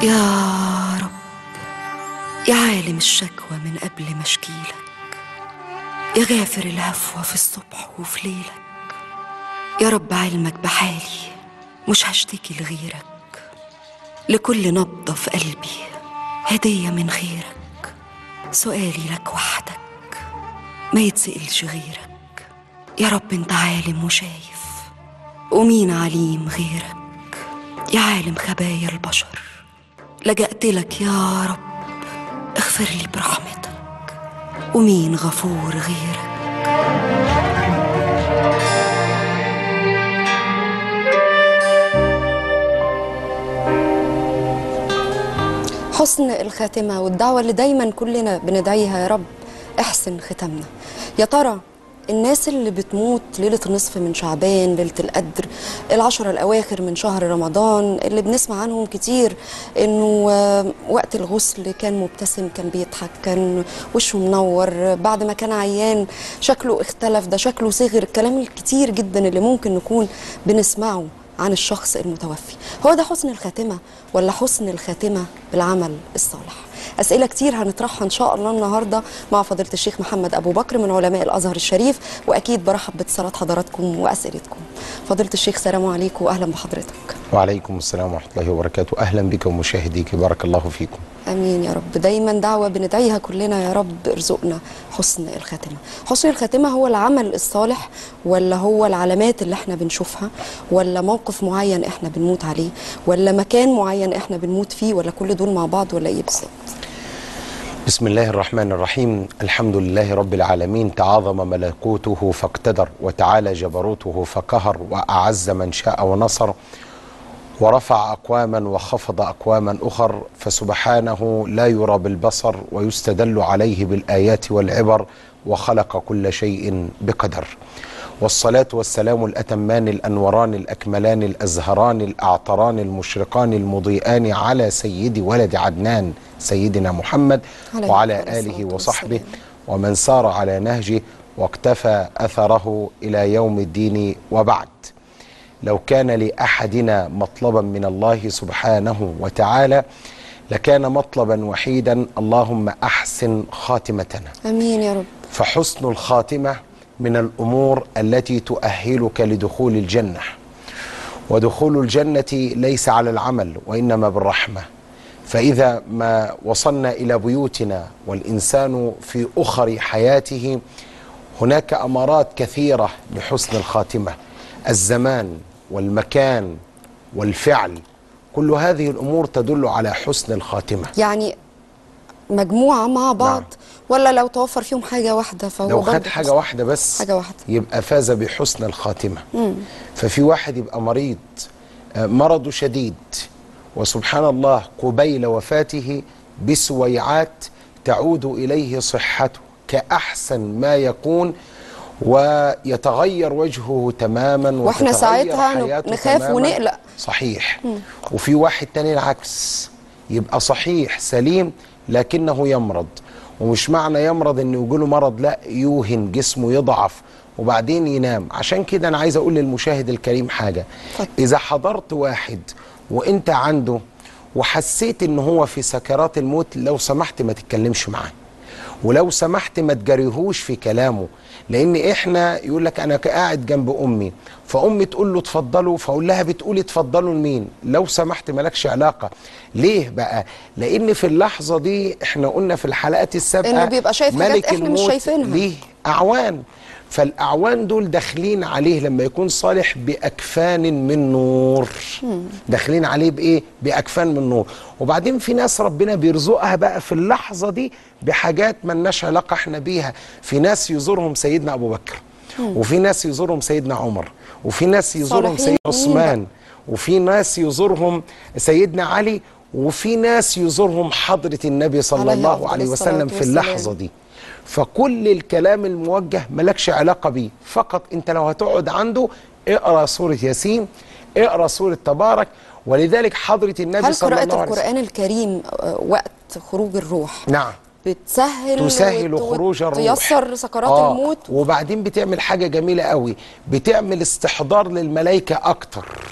يا رب يا عالم الشكوى من قبل ما اشكيلك يا غافر الهفوة في الصبح وفي ليلك يا رب علمك بحالي مش هشتكي لغيرك لكل نبضة في قلبي هدية من خيرك سؤالي لك وحدك ما يتسألش غيرك يا رب انت عالم وشايف ومين عليم غيرك يا عالم خبايا البشر لجأت لك يا رب اغفر لي برحمتك ومين غفور غيرك حسن الخاتمة والدعوة اللي دايما كلنا بندعيها يا رب احسن ختامنا يا ترى الناس اللي بتموت ليلة النصف من شعبان ليلة القدر العشرة الأواخر من شهر رمضان اللي بنسمع عنهم كتير إنه آه، وقت الغسل كان مبتسم كان بيضحك كان وشه منور بعد ما كان عيان شكله اختلف ده شكله صغر الكلام الكتير جدا اللي ممكن نكون بنسمعه عن الشخص المتوفي هو ده حسن الخاتمة ولا حسن الخاتمة بالعمل الصالح أسئلة كتير هنطرحها إن شاء الله النهاردة مع فضيلة الشيخ محمد أبو بكر من علماء الأزهر الشريف وأكيد برحب باتصالات حضراتكم وأسئلتكم فضيلة الشيخ سلام عليكم وأهلا بحضرتك وعليكم السلام ورحمة الله وبركاته أهلا بك ومشاهديك بارك الله فيكم امين يا رب دايما دعوه بندعيها كلنا يا رب ارزقنا حسن الخاتمه حسن الخاتمه هو العمل الصالح ولا هو العلامات اللي احنا بنشوفها ولا موقف معين احنا بنموت عليه ولا مكان معين احنا بنموت فيه ولا كل دول مع بعض ولا ايه بالظبط بسم الله الرحمن الرحيم الحمد لله رب العالمين تعاظم ملكوته فاقتدر وتعالى جبروته فقهر وأعز من شاء ونصر ورفع أقواما وخفض أقواما أخر فسبحانه لا يرى بالبصر ويستدل عليه بالآيات والعبر وخلق كل شيء بقدر والصلاة والسلام الأتمان الأنوران الأكملان الأزهران الأعطران المشرقان المضيئان على سيد ولد عدنان سيدنا محمد عليه وعلى الصلاة آله وصحبه والسلام. ومن سار على نهجه واقتفى أثره إلى يوم الدين وبعد لو كان لأحدنا مطلبا من الله سبحانه وتعالى لكان مطلبا وحيدا اللهم أحسن خاتمتنا امين يا رب فحسن الخاتمة من الأمور التي تؤهلك لدخول الجنة ودخول الجنة ليس على العمل وإنما بالرحمة فإذا ما وصلنا إلى بيوتنا والإنسان في أخر حياته هناك أمارات كثيرة لحسن الخاتمة الزمان والمكان والفعل كل هذه الأمور تدل على حسن الخاتمة يعني مجموعه مع بعض نعم. ولا لو توفر فيهم حاجه واحده فهو لو خد برضه حاجة حسن. واحدة بس حاجة واحدة. يبقى فاز بحسن الخاتمة ففي واحد يبقى مريض آه، مرضه شديد وسبحان الله قبيل وفاته بسويعات تعود إليه صحته كأحسن ما يكون ويتغير وجهه تماما وإحنا وتتغير ساعتها حياته نخاف تماماً. ونقلق. صحيح وفي واحد تاني العكس يبقى صحيح سليم لكنه يمرض ومش معنى يمرض انه يجيله مرض لا يوهن جسمه يضعف وبعدين ينام عشان كده انا عايز اقول للمشاهد الكريم حاجه اتفضل. اذا حضرت واحد وانت عنده وحسيت ان هو في سكرات الموت لو سمحت ما تتكلمش معاه ولو سمحت ما تجريهوش في كلامه لان احنا يقول لك انا قاعد جنب امي فامي تقول له اتفضلوا فاقول لها بتقولي اتفضلوا لمين لو سمحت مالكش علاقه ليه بقى لان في اللحظه دي احنا قلنا في الحلقات السابقه إنه بيبقى شايف حاجات ملك إحنا مش الموت شايفينها. ليه اعوان فالاعوان دول داخلين عليه لما يكون صالح باكفان من نور داخلين عليه بايه باكفان من نور وبعدين في ناس ربنا بيرزقها بقى في اللحظه دي بحاجات ملناش علاقه احنا بيها في ناس يزورهم سيدنا ابو بكر وفي ناس يزورهم سيدنا عمر وفي ناس يزورهم صالحين سيدنا مين عثمان وفي ناس يزورهم سيدنا علي وفي ناس يزورهم حضرة النبي صلى عليه الله أفضل عليه الصلاة وسلم في والسلام. اللحظة دي فكل الكلام الموجه ملكش علاقة بيه فقط انت لو هتقعد عنده اقرأ سورة ياسين اقرأ سورة تبارك ولذلك حضرة النبي هل صلى الله قراءه عليه وسلم القران الكريم آه، وقت خروج الروح نعم بتسهل تسهل وت- خروج الروح تيسر سكرات آه، الموت وبعدين بتعمل حاجة جميلة قوي بتعمل استحضار للملائكة أكتر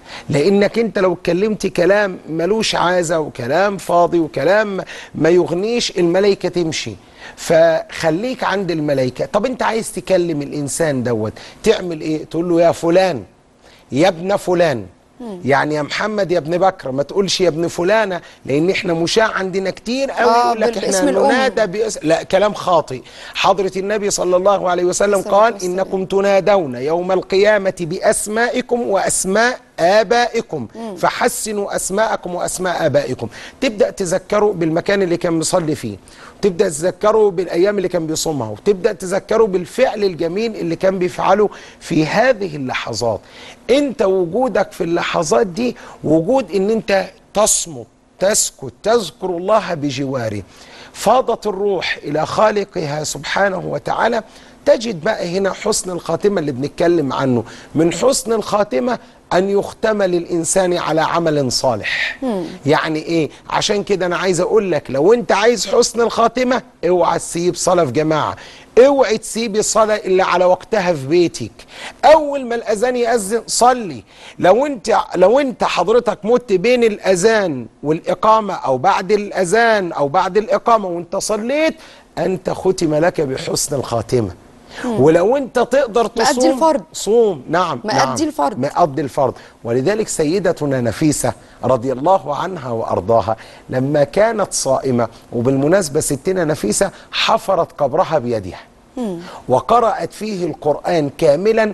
لانك انت لو اتكلمت كلام ملوش عازه وكلام فاضي وكلام ما يغنيش الملائكه تمشي فخليك عند الملائكه طب انت عايز تكلم الانسان دوت تعمل ايه تقول له يا فلان يا ابن فلان يعني يا محمد يا ابن بكر ما تقولش يا ابن فلانه لان احنا مشاع عندنا كتير قوي آه، يقول لك بالاسم احنا الأم. ننادى باسم لا كلام خاطئ حضره النبي صلى الله عليه وسلم الصلاة قال والسلام. انكم تنادون يوم القيامه باسمائكم واسماء آبائكم فحسنوا أسماءكم وأسماء آبائكم تبدأ تذكروا بالمكان اللي كان بيصلي فيه تبدأ تذكروا بالأيام اللي كان بيصومها وتبدأ تذكروا بالفعل الجميل اللي كان بيفعله في هذه اللحظات انت وجودك في اللحظات دي وجود ان انت تصمت تسكت تذكر الله بجواره فاضت الروح إلى خالقها سبحانه وتعالى تجد بقى هنا حسن الخاتمة اللي بنتكلم عنه من حسن الخاتمة أن يختم للإنسان على عمل صالح يعني إيه عشان كده أنا عايز أقول لك لو أنت عايز حسن الخاتمة اوعى تسيب صلاة في جماعة اوعي تسيبي الصلاة اللي على وقتها في بيتك أول ما الأذان يأذن صلي لو أنت لو أنت حضرتك مت بين الأذان والإقامة أو بعد الأذان أو بعد الإقامة وأنت صليت أنت ختم لك بحسن الخاتمة ولو انت تقدر مأدي تصوم الفرض. صوم نعم مأدي نعم الفرض. مأدي الفرض ولذلك سيدتنا نفيسة رضي الله عنها وأرضاها لما كانت صائمة وبالمناسبة ستنا نفيسة حفرت قبرها بيدها وقرأت فيه القرآن كاملا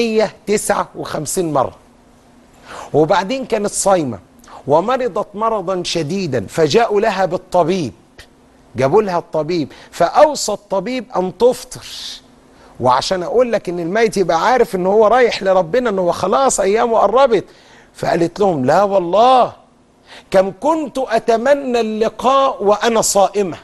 159 مرة وبعدين كانت صايمة ومرضت مرضا شديدا فجاءوا لها بالطبيب جابوا لها الطبيب فأوصى الطبيب أن تفطر وعشان أقول لك إن الميت يبقى عارف إن هو رايح لربنا إن هو خلاص أيامه قربت فقالت لهم لا والله كم كنت أتمنى اللقاء وأنا صائمة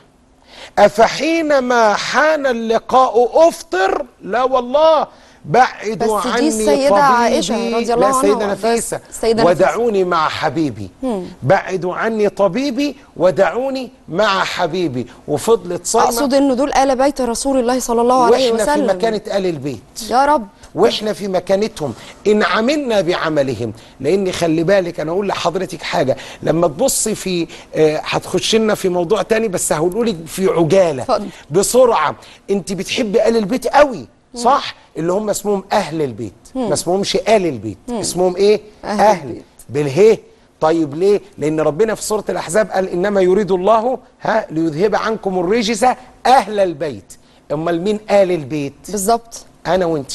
أفحينما حان اللقاء أفطر لا والله بعدوا بس دي عني السيدة طبيبي عائشة رضي الله لا عنها سيدة وأرضاها. نفيسة السيدة نفيسة. ودعوني مع حبيبي بعدوا عني طبيبي ودعوني مع حبيبي وفضلت صايمة اقصد انه دول ال بيت رسول الله صلى الله عليه واحنا وسلم في مكانة آل البيت يا رب واحنا في مكانتهم ان عملنا بعملهم لان خلي بالك انا اقول لحضرتك حاجه لما تبصي في آه، هتخش لنا في موضوع تاني بس هقول لك في عجاله اتفضل. بسرعه انت بتحبي ال البيت قوي صح اللي هم اسمهم اهل البيت ما اسمهمش ال البيت اسمهم ايه أهل اهل, البيت. بالهي طيب ليه لان ربنا في سوره الاحزاب قال انما يريد الله ها ليذهب عنكم الرجس اهل البيت امال مين ال البيت بالظبط انا وانت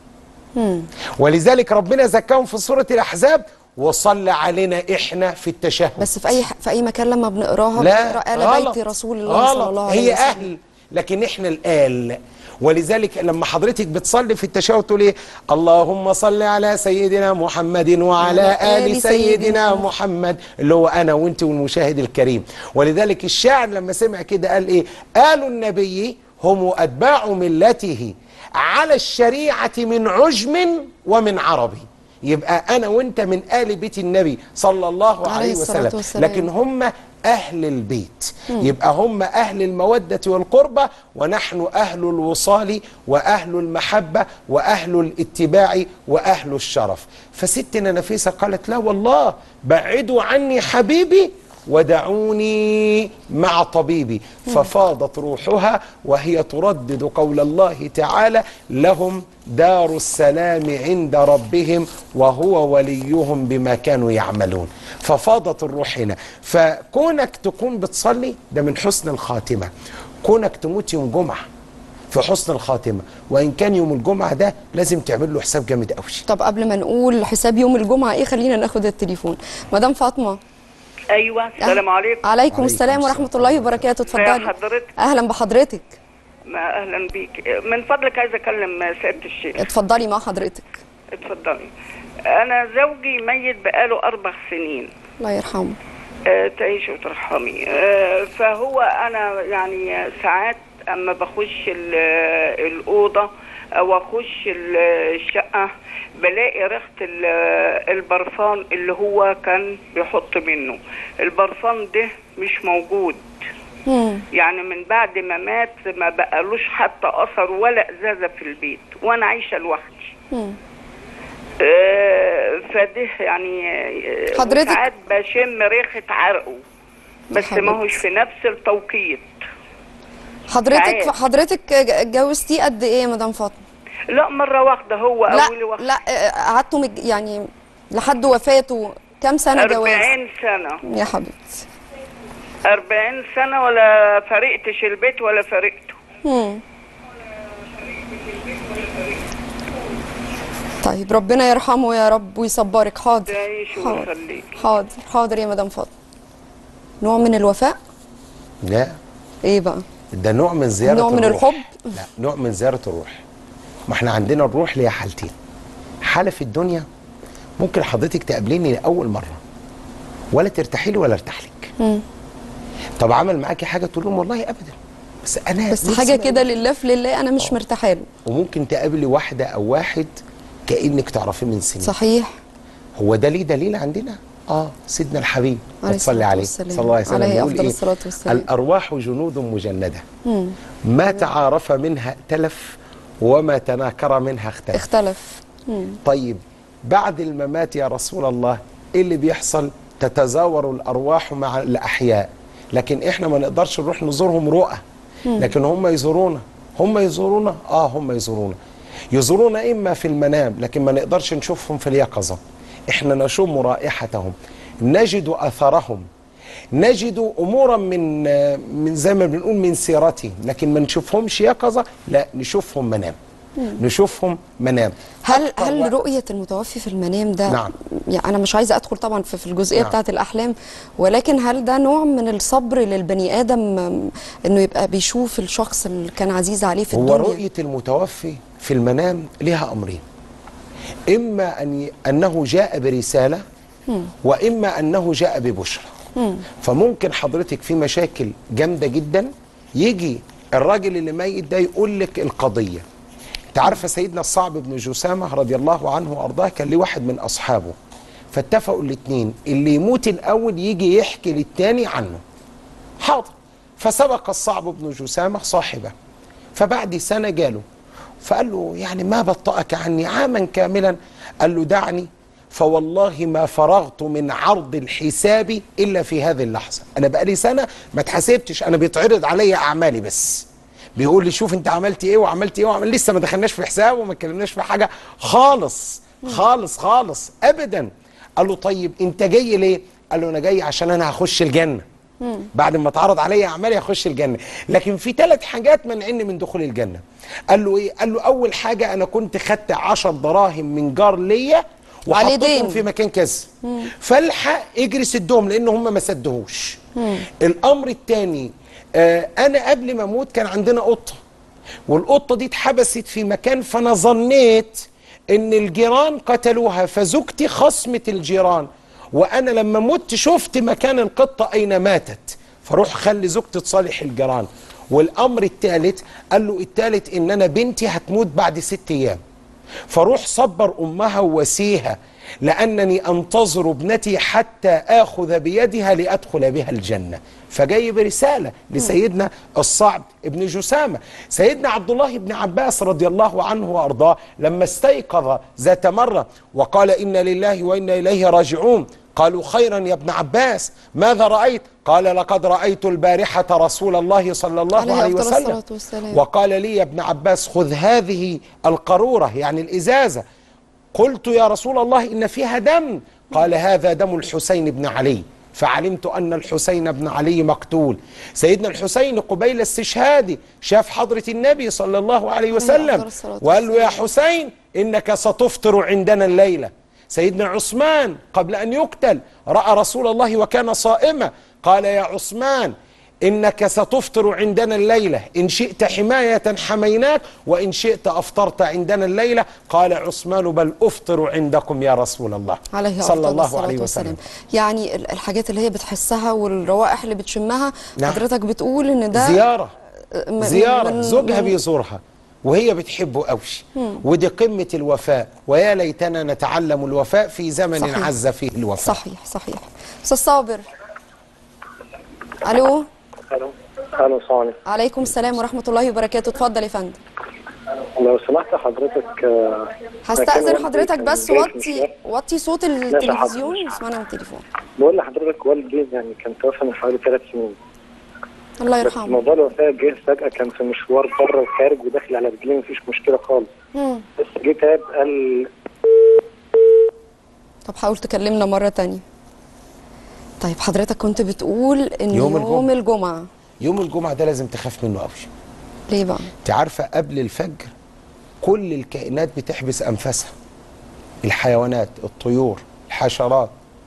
ولذلك ربنا زكاهم في سوره الاحزاب وصلى علينا احنا في التشهد بس في اي في اي مكان لما بنقراها لا بنقرا ال غلط بيت رسول الله صلى غلط. الله عليه هي وسلم اهل لكن احنا الآل ولذلك لما حضرتك بتصلي في التشهد تقول ايه اللهم صل على سيدنا محمد وعلى وعلى ال آل سيدنا سيدنا محمد اللي هو انا وانت والمشاهد الكريم ولذلك الشاعر لما سمع كده قال ايه آل النبي هم اتباع ملته على الشريعه من عجم ومن عربي يبقى انا وانت من ال بيت النبي صلى الله عليه عليه الصلاة وسلم والسلام. لكن هم أهل البيت يبقى هم أهل المودة والقربة ونحن أهل الوصال وأهل المحبة وأهل الاتباع وأهل الشرف فستنا نفيسة قالت لا والله بعدوا عني حبيبي ودعوني مع طبيبي ففاضت روحها وهي تردد قول الله تعالى لهم دار السلام عند ربهم وهو وليهم بما كانوا يعملون ففاضت الروح هنا فكونك تكون بتصلي ده من حسن الخاتمة كونك تموت يوم جمعة في حسن الخاتمة وإن كان يوم الجمعة ده لازم تعمل له حساب جامد قوي طب قبل ما نقول حساب يوم الجمعه ايه خلينا ناخد التليفون مدام فاطمه ايوه السلام عليكم عليكم وعليكم السلام السلام. ورحمه الله وبركاته اتفضلي حضرتك؟ اهلا بحضرتك ما اهلا بيك من فضلك عايزه اكلم سياده الشيخ اتفضلي مع حضرتك اتفضلي انا زوجي ميت بقاله اربع سنين الله يرحمه آه، تعيش وترحمي آه، فهو انا يعني ساعات اما بخش ال- الاوضه او اخش ال- الشقه بلاقي ريحه ال- البرفان اللي هو كان بيحط منه البرفان ده مش موجود مم. يعني من بعد ما مات ما بقالوش حتى اثر ولا ازازه في البيت وانا عايشه لوحدي مم. آه، فده يعني آه، حضرتك- ساعات بشم ريحه عرقه بس حبيبتي. ما هوش في نفس التوقيت حضرتك ساعات. حضرتك اتجوزتيه قد ايه يا مدام فاطمه لا مره واحده هو لا اول واحده لا آه، قعدتوا مج... يعني لحد وفاته كام سنه جواز 40 سنه يا حبيبتي 40 سنه ولا فرقتش البيت ولا فرقته مم. طيب ربنا يرحمه يا رب ويصبرك حاضر تعيش حاضر ويخليك حاضر حاضر يا مدام فاطمه نوع من الوفاء لا ايه بقى ده نوع من زيارة نوع من الروح. الحب؟ لا نوع من زيارة الروح ما احنا عندنا الروح ليها حالتين حالة في الدنيا ممكن حضرتك تقابليني لأول مرة ولا ترتاحي لي ولا ارتاح لك طب عمل معاكي حاجة تقول لهم والله أبدا بس أنا بس نفسي حاجه ما- كده لله في لله انا مش مرتاحه له وممكن تقابلي واحدة أو واحد كأنك تعرفيه من سنين صحيح هو ده ليه دليل عندنا؟ اه سيدنا الحبيب عليه صلى الصلاة عليه والسلام. صلى الله عليه وسلم عليه يقول أفضل إيه؟ الصلاة والسلام. الأرواح جنود مجندة ما تعارف منها ائتلف وما تناكر منها اختلف اختلف طيب بعد الممات يا رسول الله ايه اللي بيحصل تتزاور الارواح مع الاحياء لكن احنا ما نقدرش نروح نزورهم رؤى لكن هم يزورونا هم يزورونا اه هم يزورونا يزورونا اما في المنام لكن ما نقدرش نشوفهم في اليقظه احنا نشم رائحتهم نجد اثرهم نجد امورا من من زي ما بنقول من سيرتهم لكن ما نشوفهمش يقظه لا نشوفهم منام نشوفهم منام هل أكتر هل وقت- رؤيه المتوفي في المنام ده نعم. يعني انا مش عايزه ادخل طبعا في في الجزئيه نعم. بتاعه الاحلام ولكن هل ده نوع من الصبر للبني ادم م- انه يبقى بيشوف الشخص اللي كان عزيز عليه في هو الدنيا رؤية المتوفي في المنام لها أمرين إما أن ي... أنه جاء برسالة وإما أنه جاء ببشرى فممكن حضرتك في مشاكل جامدة جدا يجي الراجل اللي ميت ده يقول لك القضية تعرف سيدنا الصعب بن جسامة رضي الله عنه وأرضاه كان ليه واحد من أصحابه فاتفقوا الاثنين اللي يموت الأول يجي يحكي للتاني عنه حاضر فسبق الصعب بن جسامة صاحبه فبعد سنة جاله فقال له يعني ما بطأك عني عاما كاملا قال له دعني فوالله ما فرغت من عرض الحساب إلا في هذه اللحظة أنا بقالي سنة ما اتحاسبتش أنا بيتعرض عليا أعمالي بس بيقول لي شوف انت عملت ايه وعملت ايه وعمل لسه ما دخلناش في حساب وما اتكلمناش في حاجه خالص خالص خالص ابدا قال له طيب انت جاي ليه قال له انا جاي عشان انا هخش الجنه بعد ما اتعرض عليا اعمالي هخش الجنه لكن في ثلاث حاجات منعني من دخول الجنه قال له ايه قال له اول حاجه انا كنت خدت عشر دراهم من جار ليا عليه وحطيتهم دين. في مكان كذا فالحق اجري سدهم لان هم ما سدهوش الامر الثاني آه انا قبل ما اموت كان عندنا قطه والقطه دي اتحبست في مكان فانا ظنيت ان الجيران قتلوها فزوجتي خصمه الجيران وانا لما مت شفت مكان القطه اين ماتت فروح خلي زوجتي تصالح الجيران والامر الثالث قال له الثالث ان انا بنتي هتموت بعد ست ايام فروح صبر امها وواسيها لانني انتظر ابنتي حتى اخذ بيدها لادخل بها الجنه فجاي برساله لسيدنا الصعب ابن جسامه سيدنا عبد الله بن عباس رضي الله عنه وارضاه لما استيقظ ذات مره وقال انا لله وانا اليه راجعون قالوا خيرا يا ابن عباس ماذا رايت قال لقد رايت البارحه رسول الله صلى الله عليه عليه, أفضل وسلم الصلاة والسلام. وقال لي يا ابن عباس خذ هذه القارورة يعني الإزازة قلت يا رسول الله إن فيها دم قال هذا دم الحسين بن علي فعلمت أن الحسين بن علي مقتول سيدنا الحسين قبيل استشهاده شاف حضرة النبي صلى الله عليه وسلم أفضل الصلاة وقال له يا والسلام. حسين إنك ستفطر عندنا الليلة سيدنا عثمان قبل أن يقتل رأى رسول الله وكان صائما قال يا عثمان إنك ستفطر عندنا الليلة إن شئت حماية حميناك وإن شئت أفطرت عندنا الليلة قال عثمان بل أفطر عندكم يا رسول الله عليه صلى أفضل الله الصلاة عليه والسلام وسلم يعني ال- الحاجات اللي هي بتحسها والروائح اللي بتشمها نعم. حضرتك بتقول ان ده زيارة م- زيارة من- زوجها من- بيزورها وهي بتحبه قوي ودي قمة الوفاء ويا ليتنا نتعلم الوفاء في زمن صحيح. عز فيه الوفاء صحيح صحيح استاذ صابر الو الو الو السلام عليكم عليكم السلام ورحمه الله وبركاته اتفضل يا فندم لو سمحت حضرتك آه، هستأذن والدي حضرتك كان بس جاي في وطي مشوار. وطي صوت حاضر. التلفزيون اسمعنا من التليفون بقول لحضرتك والدي يعني كان توفى من حوالي ثلاث سنين الله بس يرحمه موضوع الوفاة جه فجأة كان في مشوار بره وخارج وداخل على رجليه مفيش مشكلة خالص مم. بس جه تاب قال طب حاول تكلمنا مرة تانية طيب حضرتك كنت بتقول ان يوم يوم, الجمعة. الجمعة يوم الجمعه ده لازم تخاف منه قوي ليه بقى انت عارفه قبل الفجر كل الكائنات بتحبس انفاسها الحيوانات الطيور الحشرات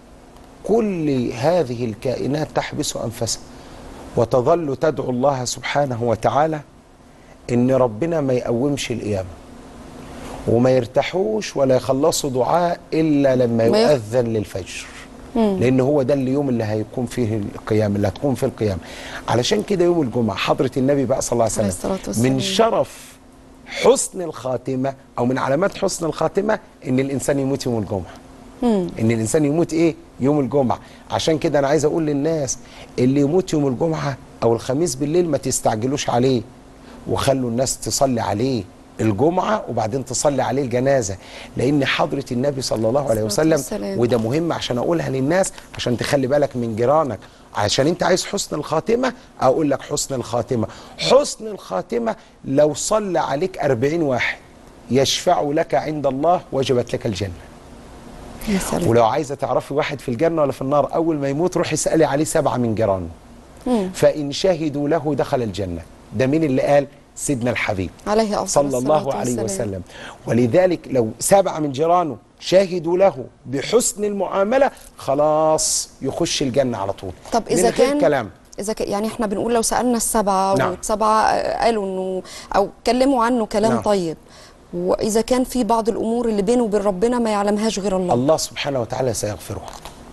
كل هذه الكائنات تحبس انفاسها وتظل تدعو الله سبحانه وتعالى ان ربنا ما يقومش القيامه وما يرتاحوش ولا يخلصوا دعاء الا لما ما يخ- يؤذن للفجر لان هو ده اليوم اللي هيكون فيه القيام اللي هتكون فيه القيامه علشان كده يوم الجمعه حضره النبي بقى صلى الله عليه عليه وسلم الصلاة والسلام. من شرف حسن الخاتمه او من علامات حسن الخاتمه ان الانسان يموت يوم الجمعه ان الانسان يموت ايه يوم الجمعه عشان كده انا عايز اقول للناس اللي يموت يوم الجمعه او الخميس بالليل ما تستعجلوش عليه وخلوا الناس تصلي عليه الجمعة وبعدين تصلي عليه الجنازة لأن حضرة النبي صلى الله عليه الصلاة وسلم والسلام. وده مهم عشان أقولها للناس عشان تخلي بالك من جيرانك عشان أنت عايز حسن الخاتمة أقول لك حسن الخاتمة حسن الخاتمة لو صلى عليك أربعين واحد يشفع لك عند الله وجبت لك الجنة يا سلام ولو عايزه تعرفي واحد في الجنه ولا في النار اول ما يموت روحي اسالي عليه سبعه من جيرانه فان شهدوا له دخل الجنه ده مين اللي قال سيدنا الحبيب عليه أفضل صلى الله الصلاة عليه والسلام. وسلم ولذلك لو سبعه من جيرانه شاهدوا له بحسن المعامله خلاص يخش الجنه على طول طب إذا من غير كان كلام إذا كان يعني إحنا بنقول لو سألنا السبعة نعم. والسبعة آه، قالوا إنه أو اتكلموا عنه كلام نعم. طيب وإذا كان في بعض الأمور اللي بينه وبين ربنا ما يعلمهاش غير الله الله سبحانه وتعالى سيغفرها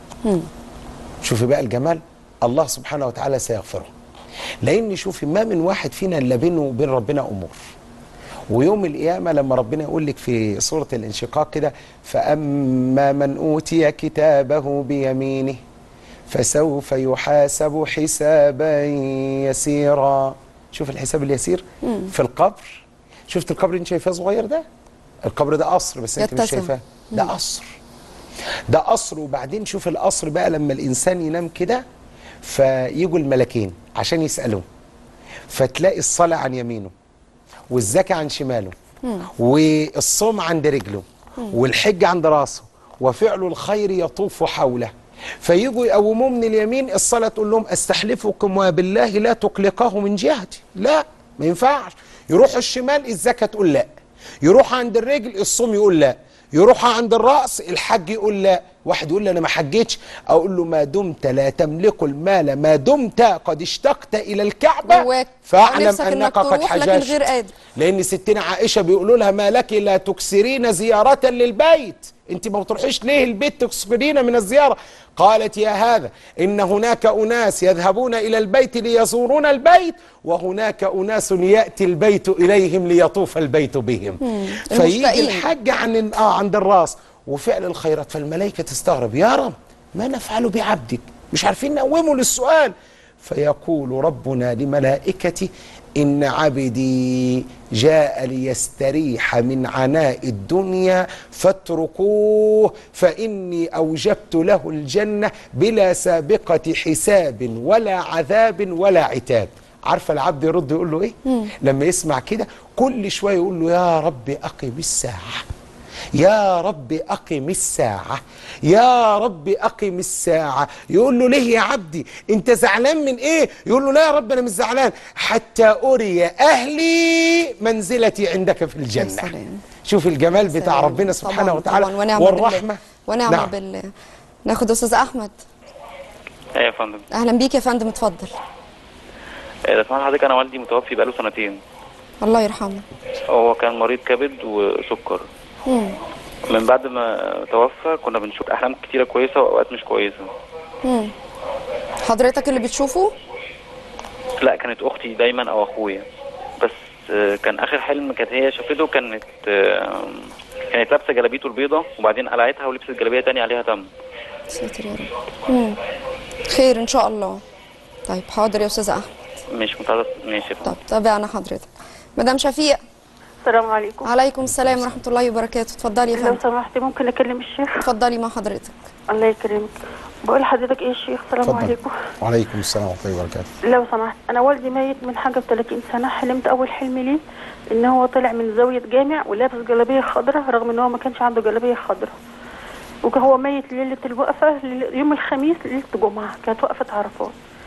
شوفي بقى الجمال الله سبحانه وتعالى سيغفره لان شوفي ما من واحد فينا الا بينه وبين ربنا امور ويوم القيامه لما ربنا يقول لك في سوره الانشقاق كده فاما من اوتي كتابه بيمينه فسوف يحاسب حسابا يسيرا شوف الحساب اليسير في القبر شفت القبر اللي انت شايفاه صغير ده القبر ده قصر بس انت مش يتسم. شايفاه ده قصر ده قصر وبعدين شوف القصر بقى لما الانسان ينام كده فيجوا الملكين عشان يسالوه فتلاقي الصلاه عن يمينه والزكاه عن شماله والصوم عند رجله والحج عند راسه وفعل الخير يطوف حوله فيجوا يقوموه من اليمين الصلاه تقول لهم استحلفكم وبالله لا تقلقه من جهتي لا ما ينفعش يروحوا الشمال الزكاه تقول لا يروح عند الرجل الصوم يقول لا يروح عند الراس الحج يقول لا واحد يقول لي انا ما حجتش اقول له ما دمت لا تملك المال ما دمت قد اشتقت الى الكعبه جواك. فاعلم نفسك انك إنك قد تروح لكن حججت غير قادر. لان ستنا عائشه بيقولوا لها ما لك لا تكسرين زياره للبيت انت ما بتروحيش ليه البيت تكسرين من الزياره قالت يا هذا ان هناك اناس يذهبون الى البيت ليزورون البيت وهناك اناس ياتي البيت اليهم ليطوف البيت بهم فيجي المشتاقين. الحج عن اه عند الراس وفعل الخيرات فالملائكه تستغرب يا رب ما نفعل بعبدك مش عارفين نقومه للسؤال فيقول ربنا لملائكته إن عبدي جاء ليستريح من عناء الدنيا فاتركوه فإني أوجبت له الجنة بلا سابقة حساب ولا عذاب ولا عتاب عارفة العبد يرد يقول له إيه لما يسمع كده كل شوية يقول له يا رب أقم الساعة يا رب أقم الساعة يا رب أقم الساعة يقول له ليه يا عبدي أنت زعلان من إيه يقول له لا يا رب أنا مش زعلان حتى أري أهلي منزلتي عندك في يا الجنة سلام. شوف الجمال بتاع سلام. ربنا سبحانه طبعاً، وتعالى طبعاً ونعم والرحمة بالله ونعم نعم. بالله ناخد استاذ احمد ايوه يا فندم اهلا بيك يا فندم اتفضل آه، لو سمحت حضرتك انا والدي متوفي بقاله سنتين الله يرحمه هو كان مريض كبد وسكر مم. من بعد ما توفى كنا بنشوف احلام كتيره كويسه واوقات مش كويسه مم. حضرتك اللي بتشوفه لا كانت اختي دايما او اخويا بس آه، كان اخر حلم كانت هي شافته كانت آه، كانت لابسه جلابيته البيضه وبعدين قلعتها ولبست جلابيه تانية عليها دم ساتر يا رب مم. خير ان شاء الله طيب حاضر يا استاذ احمد مش متعرف ماشي يا فندم طب تابعنا حضرتك مدام شفيق السلام عليكم عليكم السلام ورحمه الله وبركاته اتفضلي يا لو فندم سمحتي ممكن اكلم الشيخ اتفضلي مع حضرتك الله يكرمك بقول لحضرتك ايه يا شيخ السلام اتفضل عليكم وعليكم السلام ورحمه الله وبركاته لو سمحت انا والدي ميت من حاجه و 30 سنه حلمت اول حلم لي ان هو طلع من زاويه جامع ولابس جلابيه خضراء رغم ان هو ما كانش عنده جلابيه خضراء وهو ميت ليله الوقفه ليلة- يوم الخميس ليله الجمعه كانت وقفه عرفات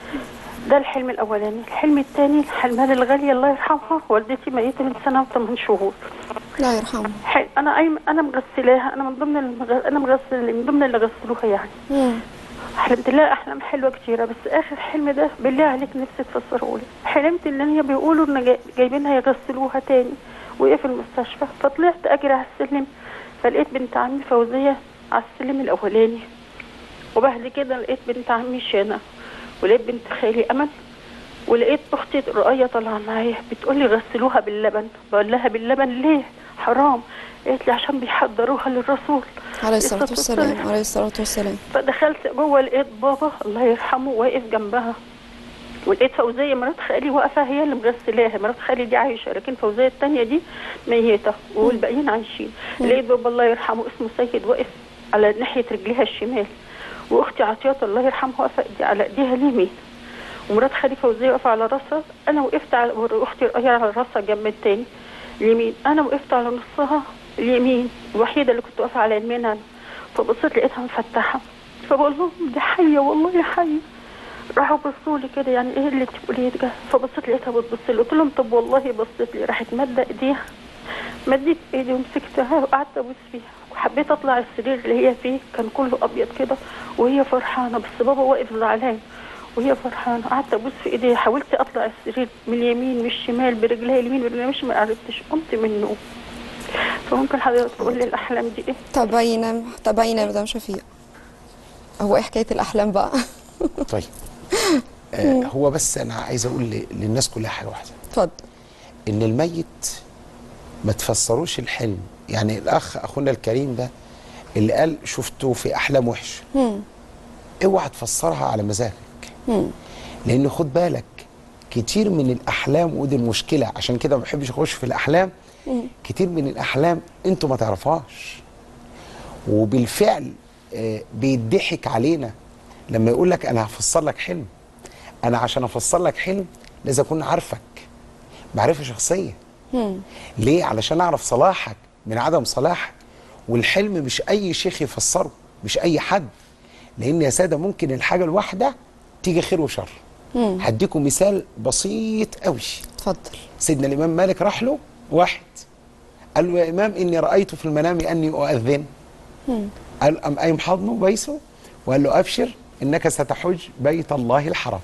ده الحلم الاولاني الحلم الثاني حلمها الغاليه الله يرحمها والدتي ميته من سنه وثمان شهور لا يرحمه حل... انا قايم انا مغسلاها انا من ضمن المغ... انا مغسل من ضمن اللي غسلوها يعني مم. حلمت لها احلام حلوه كتيره بس اخر حلم ده بالله عليك نفسي تفسره لي حلمت ان هي بيقولوا ان جاي- جايبينها يغسلوها تاني وهي في المستشفى فطلعت اجري على السلم فلقيت بنت عمي فوزيه على السلم الاولاني وبعد كده لقيت بنت عمي شانا ولقيت بنت خالي امل ولقيت اختي رؤية طالعه معايا بتقول لي غسلوها باللبن بقول لها باللبن ليه حرام قالت لي عشان بيحضروها للرسول عليه الصلاه والسلام عليه الصلاه والسلام فدخلت جوه لقيت بابا الله يرحمه واقف جنبها ولقيت فوزيه مرات خالي واقفه هي اللي مغسلاها مرات خالي دي عايشه لكن فوزيه الثانيه دي ميته والباقيين عايشين لقيت بابا الله يرحمه اسمه سيد واقف على ناحيه رجليها الشمال واختي عطيات الله يرحمها واقفه إيدي على ايديها اليمين ومرات خالي فوزيه واقفه على راسها انا وقفت على اختي رؤية على راسها الجنب التاني اليمين انا وقفت على نصها اليمين الوحيده اللي كنت واقفه على يمينها أنا. فبصيت لقيتها مفتحه فبقول لهم دي حيه والله حيه راحوا بصوا لي كده يعني ايه اللي بتقوليه ده فبصيت لقيتها بتبص لي قلت لهم طب والله بصيت لي راحت ماده ايديها مديت ايدي ومسكتها وقعدت ابوس فيها وحبيت اطلع السرير اللي هي فيه كان كله ابيض كده وهي فرحانه بس بابا واقف زعلان وهي فرحانه قعدت ابوس في ايديها حاولت اطلع السرير من اليمين من الشمال برجليها اليمين برجليها الشمال ما عرفتش قمت من النوم فممكن حضرتك تقول لي الاحلام دي ايه تبين تبين يا مدام شفيق هو ايه حكايه الاحلام بقى طيب آه هو بس انا عايز اقول ل- للناس كلها حاجه واحده اتفضل ان الميت ما تفسروش الحلم يعني الاخ اخونا الكريم ده اللي قال شفته في احلام وحش مم. اوعى تفسرها على مزاجك مم. لان خد بالك كتير من الاحلام ودي المشكله عشان كده ما بحبش اخش في الاحلام كتير من الاحلام انتوا ما تعرفوهاش وبالفعل آه، بيضحك علينا لما يقول لك انا هفسر لك حلم انا عشان افسر لك حلم لازم اكون عارفك معرفه شخصيه مم. ليه علشان اعرف صلاحك من عدم صلاحك والحلم مش اي شيخ يفسره مش اي حد لان يا ساده ممكن الحاجه الواحده تيجي خير وشر مم. هديكم مثال بسيط قوي اتفضل سيدنا الامام مالك راح له واحد قال له يا امام اني رايت في المنام اني اؤذن مم. قال ام قايم حضنه بيسه وقال له ابشر انك ستحج بيت الله الحرام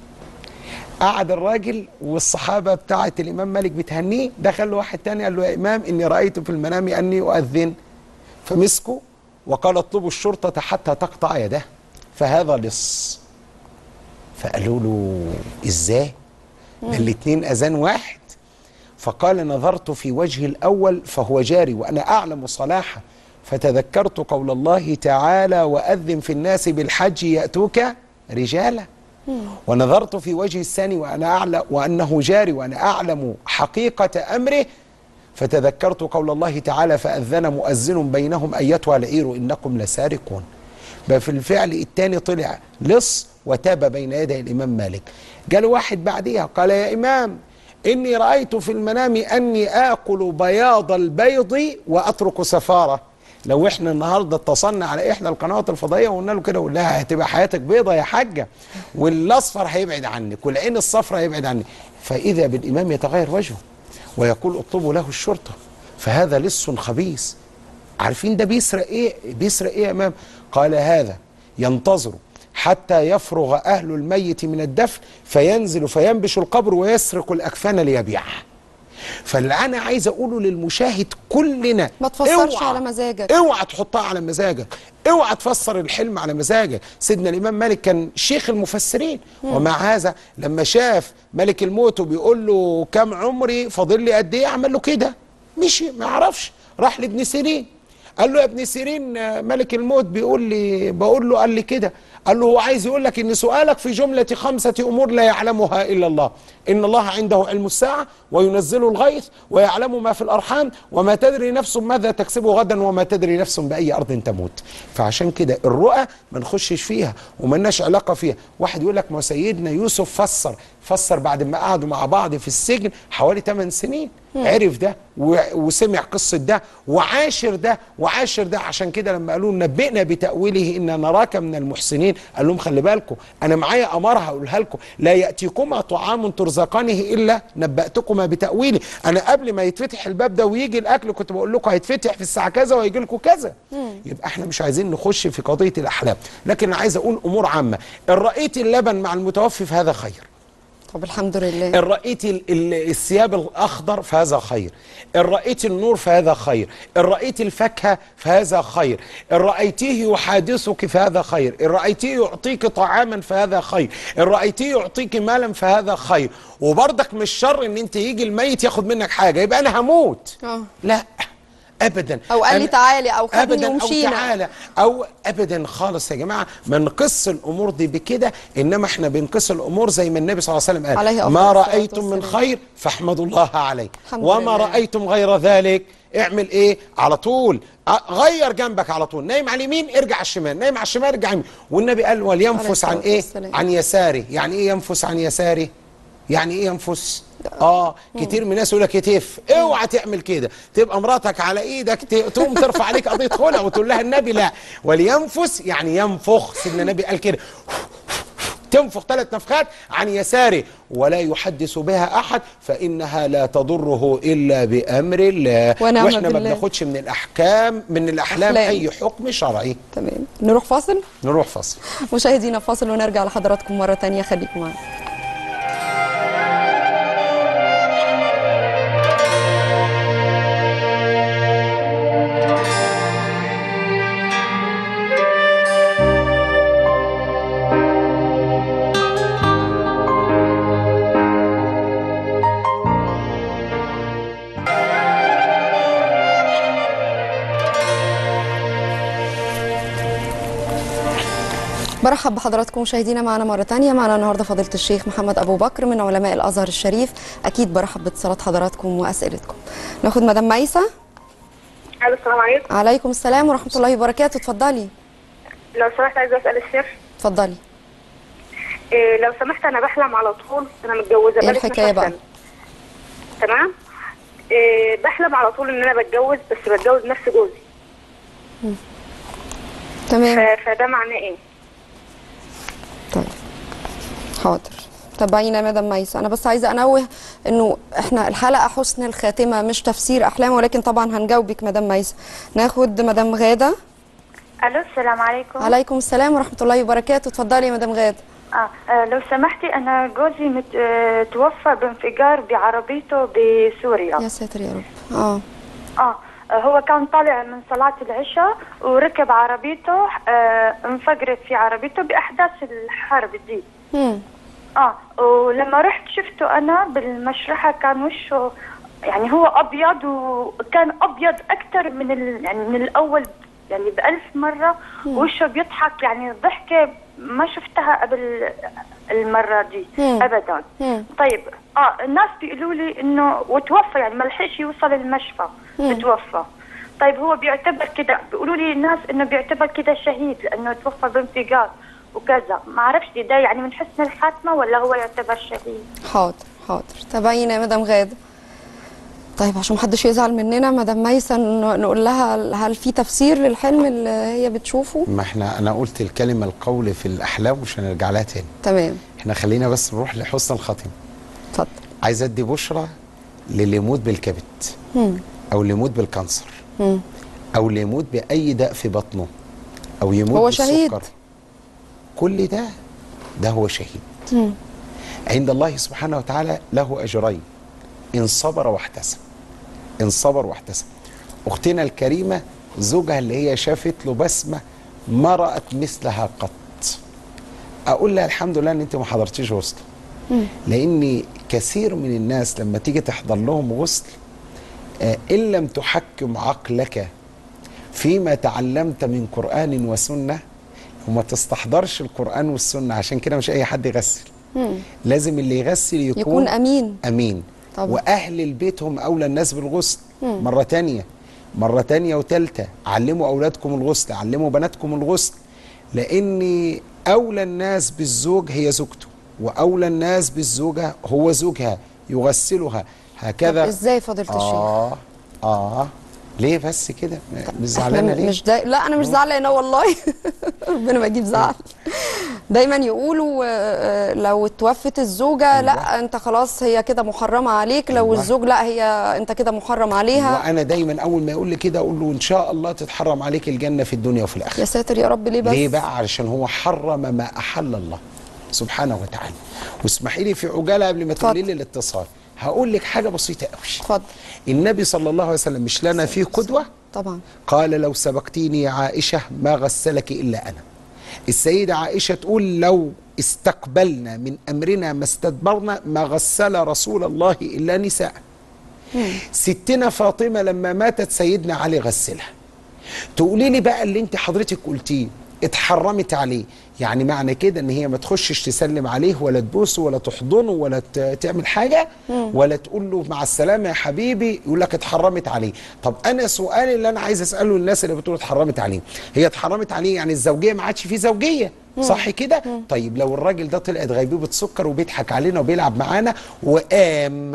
قعد الراجل والصحابه بتاعه الامام مالك بتهنيه دخل له واحد تاني قال له يا امام اني رايت في المنام اني اؤذن فمسكه وقال اطلبوا الشرطه حتى تقطع يده فهذا لص فقالوا له ازاي ده الاتنين اذان واحد فقال نظرت في وجه الأول فهو جاري وأنا أعلم صلاحه فتذكرت قول الله تعالى وأذن في الناس بالحج يأتوك رجالا ونظرت في وجه الثاني وأنا أعلم وأنه جاري وأنا أعلم حقيقة أمره فتذكرت قول الله تعالى فأذن مؤذن بينهم أيتها العير إنكم لسارقون بقى في الفعل الثاني طلع لص وتاب بين يدي الإمام مالك قال واحد بعديها قال يا إمام إني رأيت في المنام أني آكل بياض البيض وأترك سفارة لو احنا النهارده اتصلنا على احدى القنوات الفضائيه وقلنا له كده قلنا لها هتبقى حياتك بيضه يا حاجه والاصفر هيبعد عنك والعين الصفراء هيبعد عنك فاذا بالامام يتغير وجهه ويقول اطلبوا له الشرطه فهذا لص خبيث عارفين ده بيسرق ايه بيسرق ايه يا امام قال هذا ينتظر حتى يفرغ اهل الميت من الدفن فينزل فينبش القبر ويسرق الاكفان ليبيعها فاللي انا عايز اقوله للمشاهد كلنا ما تفسرش اوعى- على مزاجك. اوعى تحطها على مزاجك اوعى تفسر الحلم على مزاجك سيدنا الامام مالك كان شيخ المفسرين ومع هذا لما شاف ملك الموت وبيقول له كم عمري فاضل لي قد ايه عمل له كده مشي ما يعرفش راح لابن سيرين قال له يا ابن سيرين آه، ملك الموت بيقول لي بقول له قال لي كده قال له هو عايز يقول لك ان سؤالك في جمله خمسه امور لا يعلمها الا الله ان الله عنده علم الساعه وينزل الغيث ويعلم ما في الارحام وما تدري نفس ماذا تكسب غدا وما تدري نفس باي ارض تموت فعشان كده الرؤى ما نخشش فيها وملناش علاقه فيها واحد يقول لك ما سيدنا يوسف فسر فسر بعد ما قعدوا مع بعض في السجن حوالي 8 سنين عرف ده و- وسمع قصة ده وعاشر ده وعاشر ده عشان كده لما قالوا نبئنا بتأويله إن نراك من المحسنين قال لهم خلي بالكم أنا معايا أمارة هقولها لكم لا يأتيكما طعام ترزقانه إلا نبأتكما بتأويله أنا قبل ما يتفتح الباب ده ويجي الأكل كنت بقول لكم هيتفتح في الساعة كذا وهيجي لكم كذا يبقى احنا مش عايزين نخش في قضية الأحلام لكن أنا عايز أقول أمور عامة إن رأيت اللبن مع المتوفي فهذا خير طب الحمد لله إن رأيت ال- ال- الثياب الأخضر فهذا خير إن رأيت النور فهذا خير إن رأيت الفاكهة فهذا خير إن رأيتيه يحادثك فهذا خير إن رأيتيه يعطيك طعاما فهذا خير إن رأيتيه يعطيك مالا فهذا خير وبرضك مش شر إن أنت يجي الميت ياخد منك حاجة يبقى أنا هموت آه. لا ابدا أو قال لي أنا- تعالي أو خدني ابدا او ومشينا. تعالى او ابدا خالص يا جماعه ما نقص الامور دي بكده انما احنا بنقص الامور زي ما النبي صلى الله عليه وسلم قال عليه أفضل ما الصلاة رايتم من والسلام. خير فاحمدوا الله عليه الحمد وما لله. رايتم غير ذلك اعمل ايه على طول ع- غير جنبك على طول نايم على اليمين ارجع على الشمال نايم على الشمال ارجع يمين والنبي قال عليه ولينفس الصلاة عن ايه والسلام. عن يساره يعني ايه ينفس عن يساره يعني ايه ينفس اه كتير من الناس يقول لك يتف اوعى تعمل كده تبقى مراتك على ايدك ت- تقوم ترفع عليك قضيه خلع وتقول لها النبي لا ولينفس يعني ينفخ سيدنا النبي قال كده تنفخ ثلاث نفخات عن يساره ولا يحدث بها احد فانها لا تضره الا بامر الله ونعم واحنا ما بالله. بناخدش من الاحكام من الاحلام أحلام. اي حكم شرعي تمام نروح فاصل نروح فصل مشاهدينا فاصل ونرجع لحضراتكم مرة تانية خليكم معنا برحب بحضراتكم مشاهدينا معنا مرة تانية معنا النهاردة فضيلة الشيخ محمد أبو بكر من علماء الأزهر الشريف أكيد برحب باتصالات حضراتكم وأسئلتكم ناخد مدام ميسة الو السلام عليكم عليكم السلام ورحمة الله وبركاته اتفضلي لو سمحت عايزه اسال الشيخ اتفضلي إيه لو سمحت انا بحلم على طول انا متجوزه إيه بقالي الحكاية 12 بقى؟ سنة. تمام إيه بحلم على طول ان انا بتجوز بس بتجوز نفس جوزي تمام ف- فده معناه ايه طيب حاضر تابعينا يا مدام ميسة أنا بس عايزة أنوه إنه إحنا الحلقة حسن الخاتمة مش تفسير أحلام ولكن طبعا هنجاوبك مدام ميسة ناخد مدام غادة الو السلام عليكم عليكم السلام ورحمة الله وبركاته اتفضلي يا مدام غادة آه. آه لو سمحتي انا جوزي مت... آه توفى بانفجار بعربيته بسوريا يا ساتر يا رب اه اه آه، هو كان طالع من صلاة العشاء وركب عربيته آه انفجرت في عربيته بأحداث الحرب دي مم. اه ولما رحت شفته انا بالمشرحة كان وشه يعني هو ابيض وكان ابيض اكتر من ال... يعني من الاول يعني بألف مرة وشه بيضحك يعني ضحكة ما شفتها قبل المرة دي مم. ابدا مم. طيب اه الناس بيقولوا لي انه وتوفى يعني ما لحقش يوصل المشفى توفى طيب هو بيعتبر كده بيقولوا لي الناس انه بيعتبر كده شهيد لانه توفى بانفجار وكذا ما اعرفش ده يعني من حسن الخاتمه ولا هو يعتبر شهيد حاضر حاضر تابعينا يا مدام غادة طيب عشان محدش يزعل مننا مدام ميسة ن- نقول لها هل في تفسير للحلم اللي هي بتشوفه ما احنا انا قلت الكلمه القول في الاحلام مش هنرجع لها تاني تمام احنا خلينا بس نروح لحسن الخاتمه اتفضل عايز ادي بشرى للي يموت بالكبد او اللي يموت بالكانسر مم. او اللي يموت باي داء في بطنه او يموت هو بالسكر شهيد. كل ده ده هو شهيد مم. عند الله سبحانه وتعالى له اجرين ان صبر واحتسب ان صبر واحتسب اختنا الكريمه زوجها اللي هي شافت له بسمه ما رات مثلها قط اقول لها الحمد لله ان انت ما حضرتيش غسل لان كثير من الناس لما تيجي تحضر لهم غسل آه، ان لم تحكم عقلك فيما تعلمت من قران وسنه وما تستحضرش القران والسنه عشان كده مش اي حد يغسل لازم اللي يغسل يكون, يكون امين امين طبعا. واهل البيت هم اولى الناس بالغسل مره تانية مره تانية وتالتة علموا اولادكم الغسل علموا بناتكم الغسل لان اولى الناس بالزوج هي زوجته واولى الناس بالزوجه هو زوجها يغسلها طب هكذا ازاي فضيله الشيخ اه اه ليه بس كده مش احنا زعلانه ليه مش دا... لا انا مش زعلانه والله ربنا ما يجيب زعل دايما يقولوا آه، لو اتوفت الزوجه لا انت خلاص هي كده محرمه عليك لو أيوة. الزوج لا هي انت كده محرم عليها وانا دايما اول ما يقول لي كده اقول له ان شاء الله تتحرم عليك الجنه في الدنيا وفي الاخره يا ساتر يا رب ليه بس ليه بقى علشان هو حرم ما احل الله سبحانه وتعالى واسمحي لي في عجاله قبل ما تقولي لي الاتصال هقول لك حاجه بسيطه قوي اتفضل النبي صلى الله عليه وسلم مش لنا فيه قدوه طبعا قال لو سبقتيني يا عائشه ما غسلك الا انا السيده عائشه تقول لو استقبلنا من امرنا ما استدبرنا ما غسل رسول الله الا نساء ستنا فاطمه لما ماتت سيدنا علي غسلها تقولي لي بقى اللي انت حضرتك قلتيه اتحرمت عليه يعني معنى كده ان هي ما تخشش تسلم عليه ولا تبوسه ولا تحضنه ولا ت- تعمل حاجه ولا تقول له مع السلامه يا حبيبي يقول لك اتحرمت عليه طب انا سؤالي اللي انا عايز اساله الناس اللي بتقول اتحرمت عليه هي اتحرمت عليه يعني الزوجيه ما عادش فيه زوجيه صح كده طيب لو الراجل ده طلعت غيبوبه سكر وبيضحك علينا وبيلعب معانا وقام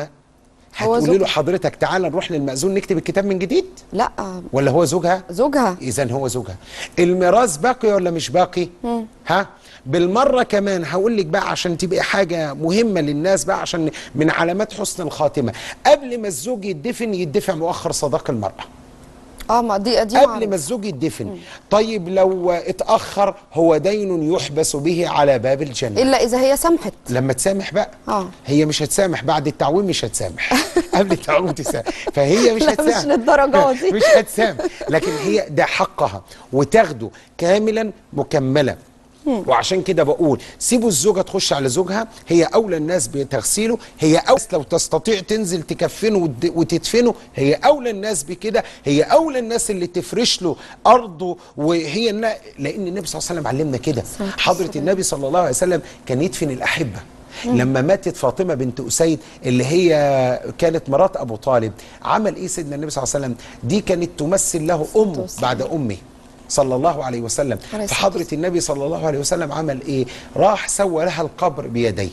هو هتقولي له زوج- حضرتك تعالى نروح للمأذون نكتب الكتاب من جديد لا ولا هو زوجها زوجها اذا هو زوجها الميراث باقي ولا مش باقي ها بالمره كمان هقول لك بقى عشان تبقى حاجه مهمه للناس بقى عشان من علامات حسن الخاتمه قبل ما الزوج يدفن يدفع مؤخر صداق المراه اه ما دي دي قبل معروف. ما الزوج يدفن طيب لو اتاخر هو دين يحبس به على باب الجنه الا اذا هي سمحت لما تسامح بقى آه. هي مش هتسامح بعد التعويم مش هتسامح قبل التعويم تسامح فهي مش لا، مش هتسامح للدرجة دي. مش هتسامح لكن هي ده حقها وتاخده كاملا مكملا وعشان كده بقول سيبوا الزوجه تخش على زوجها هي اولى الناس بتغسيله هي اولى لو تستطيع تنزل تكفنه وت- وتدفنه هي اولى الناس بكده هي اولى الناس اللي تفرش له ارضه وهي النا- لان النبي صلى الله عليه وسلم علمنا كده حضره النبي صلى الله عليه وسلم كان يدفن الاحبه لما ماتت فاطمه بنت اسيد اللي هي كانت مرات ابو طالب عمل ايه سيدنا النبي صلى الله عليه وسلم دي كانت تمثل له امه والسلام. بعد امه صلى الله عليه وسلم عليه الصلاة فحضرة النبي صلى الله عليه وسلم عمل ايه راح سوى لها القبر بيديه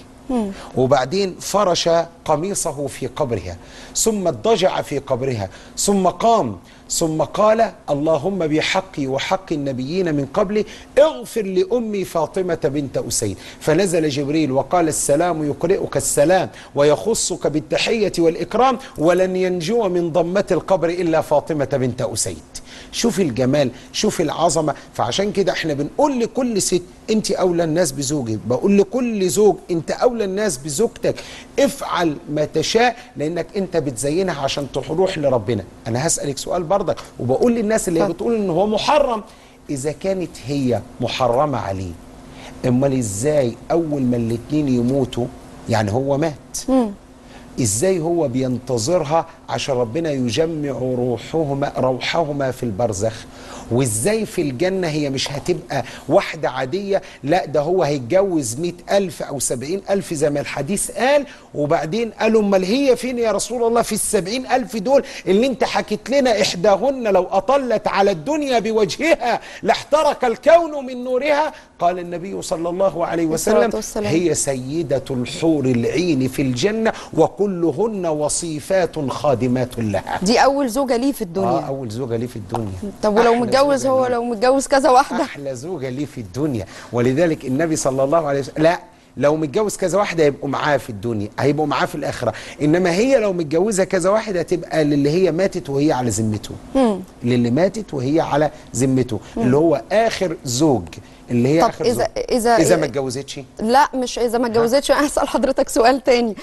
وبعدين فرش قميصه في قبرها ثم اضطجع في قبرها ثم قام ثم قال اللهم بحقي وحق النبيين من قبلي اغفر لأمي فاطمة بنت أسيد فنزل جبريل وقال السلام يقرئك السلام ويخصك بالتحية والإكرام ولن ينجو من ضمة القبر إلا فاطمة بنت أسيد شوف الجمال شوف العظمة فعشان كده احنا بنقول لكل ست انت اولى الناس بزوجك بقول لكل زوج انت اولى الناس بزوجتك افعل ما تشاء لانك انت بتزينها عشان تروح لربنا انا هسألك سؤال برضك وبقول للناس اللي هي اتفضل. بتقول ان هو محرم اذا كانت هي محرمة عليه امال ازاي اول ما الاتنين يموتوا يعني هو مات ازاي هو بينتظرها عشان ربنا يجمع روحهما روحهما في البرزخ وازاي في الجنة هي مش هتبقى واحدة عادية لا ده هو هيتجوز مئة ألف أو سبعين ألف زي ما الحديث قال وبعدين قالوا امال هي فين يا رسول الله في السبعين ألف دول اللي انت حكيت لنا إحداهن لو أطلت على الدنيا بوجهها لاحترق الكون من نورها قال النبي صلى الله عليه الصلاة وسلم والسلام. هي سيدة الحور العين في الجنة وكلهن وصيفات خادمات لها دي اول زوجه ليه في الدنيا اه اول زوجة ليه في الدنيا طب ولو أحلى متجوز زوجة هو ليه. لو متجوز كذا واحده احلى زوجة ليه في الدنيا ولذلك النبي صلى الله عليه وسلم لا لو متجوز كذا واحدة هيبقوا معاه في الدنيا هيبقوا معاه في الآخرة إنما هي لو متجوزة كذا واحد هتبقى للي هي ماتت وهي على ذمته للي ماتت وهي على ذمته اللي هو آخر زوج اللي هي طب آخر إذا- زوج إذا- إذا ما اتجوزتش لا مش اذا ما اتجوزتش انا هسال حضرتك سؤال تاني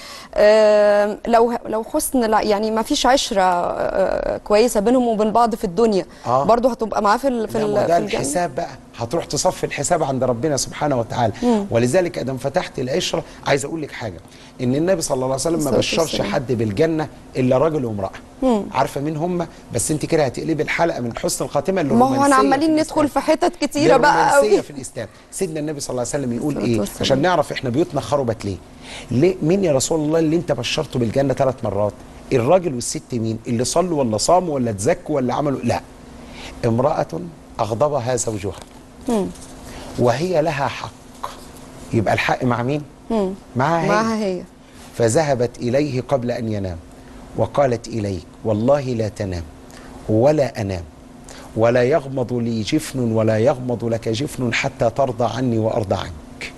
آم، لو لو حسن لا يعني ما فيش عشره آه، كويسه بينهم وبين بعض في الدنيا آه. برضه هتبقى معاه في ال- في, لا، ال- ما في ده الجنه الحساب بقى هتروح تصفي الحساب عند ربنا سبحانه وتعالى ولذلك ادم فتحت العشره عايز اقول لك حاجه ان النبي صلى الله عليه وسلم ما الصلاة بشرش والسلام. حد بالجنه الا راجل وامراه عارفه مين هم بس انت كده هتقلبي الحلقه من حسن الخاتمه اللي ما هو انا عمالين ندخل في حتت كتيره بقى قوي قوي في الاسلام سيدنا النبي صلى الله عليه وسلم يقول الصلاة ايه والسلام. عشان نعرف احنا بيوتنا خربت ليه ليه مين يا رسول الله اللي انت بشرته بالجنه ثلاث مرات الراجل والست مين اللي صلوا ولا صاموا ولا تزكوا ولا عملوا لا امراه اغضبها زوجها وهي لها حق يبقى الحق مع مين معها هي معها هي فذهبت إليه قبل أن ينام وقالت إليك والله لا تنام ولا أنام ولا يغمض لي جفن ولا يغمض لك جفن حتى ترضى عني وأرضى عنك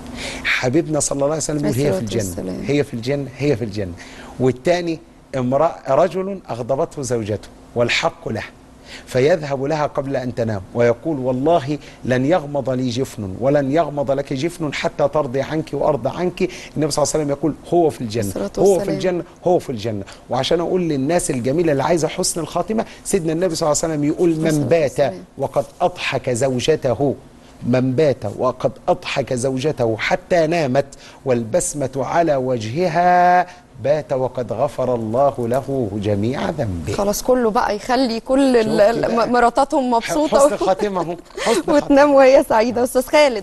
حبيبنا صلى الله عليه وسلم يقول هي في الصلاة الجنة والسلام. هي في الجنة هي في الجنة والثاني امرأة رجل أغضبته زوجته والحق له فيذهب لها قبل أن تنام ويقول والله لن يغمض لي جفن ولن يغمض لك جفن حتى ترضي عنك وأرضى عنك النبي صلى الله عليه وسلم يقول هو في الجنة الصلاة هو في والسلام. الجنة هو في الجنة وعشان أقول للناس الجميلة اللي عايزة حسن الخاتمة سيدنا النبي صلى الله عليه وسلم يقول من الصلاة بات والسلام. وقد أضحك زوجته من بات وقد أضحك زوجته حتى نامت والبسمة على وجهها بات وقد غفر الله له جميع ذنبه خلاص كله بقى يخلي كل ال- شفتي ال- بقى؟ مراتاتهم مبسوطه حسن خاتمة اهو حسن خاتمة وتنام وهي سعيده استاذ خالد